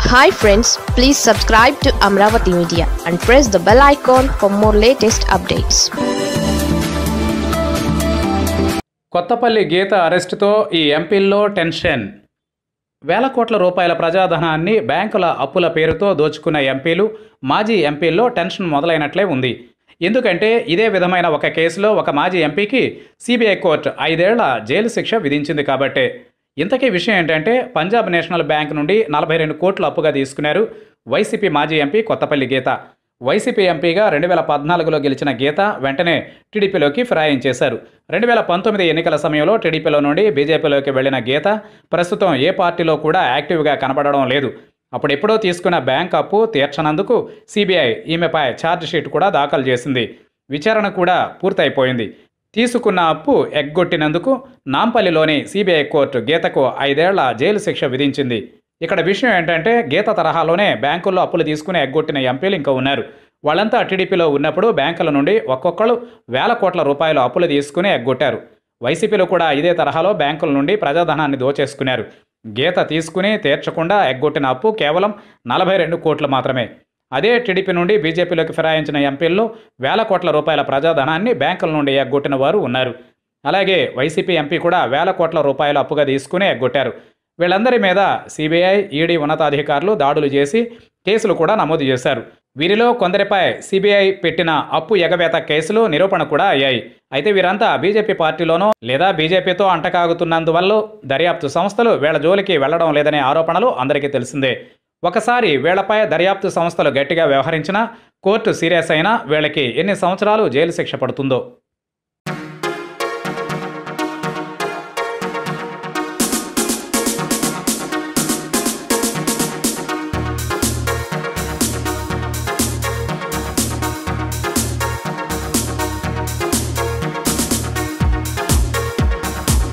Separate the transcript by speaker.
Speaker 1: hi friends please subscribe to Amaravati media and press the bell icon for more latest updates
Speaker 2: Kothapalli Geetha అరెస్టుతో ఈ ఎంపీల్లో tension వేల కోట్ల రూపాయల ప్రజాధనాన్ని బ్యాంకుల అప్పుల పేరుతో దోచుకున్న ఎంపీలు మాజీ ఎంపీల్లో టెన్షన్ మొదలైనట్లే ఉంది ఎందుకంటే ఇదే విధమైన ఒక కేసులో ఒక మాజీ ఎంపీకి సిబిఐ కోర్టు ఐదేళ్ల జైలు శిక్ష విధించింది కాబట్టే ఇంతకీ విషయం ఏంటంటే పంజాబ్ నేషనల్ బ్యాంక్ నుండి నలభై రెండు కోట్లు అప్పుగా తీసుకున్నారు వైసీపీ మాజీ ఎంపీ కొత్తపల్లి గీత వైసీపీ ఎంపీగా రెండు వేల పద్నాలుగులో గెలిచిన గీత వెంటనే టీడీపీలోకి ఫిరాయించేశారు రెండు వేల పంతొమ్మిది ఎన్నికల సమయంలో టీడీపీలో నుండి బీజేపీలోకి వెళ్లిన గీత ప్రస్తుతం ఏ పార్టీలో కూడా యాక్టివ్గా కనబడడం లేదు అప్పుడెప్పుడో తీసుకున్న బ్యాంక్ అప్పు తీర్చనందుకు సిబిఐ ఈమెపై ఛార్జ్ షీట్ కూడా దాఖలు చేసింది విచారణ కూడా పూర్తయిపోయింది తీసుకున్న అప్పు ఎగ్గొట్టినందుకు నాంపల్లిలోని సిబిఐ కోర్టు గీతకు ఐదేళ్ల జైలు శిక్ష విధించింది ఇక్కడ విషయం ఏంటంటే గీత తరహాలోనే బ్యాంకుల్లో అప్పులు తీసుకుని ఎగ్గొట్టిన ఎంపీలు ఇంకా ఉన్నారు వాళ్ళంతా టీడీపీలో ఉన్నప్పుడు బ్యాంకుల నుండి ఒక్కొక్కరు వేల కోట్ల రూపాయలు అప్పులు తీసుకుని ఎగ్గొట్టారు వైసీపీలో కూడా ఇదే తరహాలో బ్యాంకుల నుండి ప్రజాధనాన్ని దోచేసుకున్నారు గీత తీసుకుని తీర్చకుండా ఎగ్గొట్టిన అప్పు కేవలం నలభై రెండు కోట్లు మాత్రమే అదే టీడీపీ నుండి బీజేపీలోకి ఫిరాయించిన ఎంపీల్లో వేల కోట్ల రూపాయల ప్రజాధనాన్ని బ్యాంకుల నుండి ఎగ్గొట్టిన వారు ఉన్నారు అలాగే వైసీపీ ఎంపీ కూడా వేల కోట్ల రూపాయలు అప్పుగా తీసుకుని ఎగ్గొట్టారు వీళ్ళందరి మీద సిబిఐ ఈడీ ఉన్నతాధికారులు దాడులు చేసి కేసులు కూడా నమోదు చేశారు వీరిలో కొందరిపై సిబిఐ పెట్టిన అప్పు ఎగవేత కేసులు నిరూపణ కూడా అయ్యాయి అయితే వీరంతా బీజేపీ పార్టీలోనో లేదా బీజేపీతో అంటకాగుతున్నందువల్ల దర్యాప్తు సంస్థలు వీళ్ళ జోలికి వెళ్లడం లేదనే ఆరోపణలు అందరికీ తెలిసిందే ఒకసారి వీళ్లపై దర్యాప్తు సంస్థలు గట్టిగా వ్యవహరించినా కోర్టు సీరియస్ అయినా వీళ్ళకి ఎన్ని సంవత్సరాలు జైలు శిక్ష పడుతుందో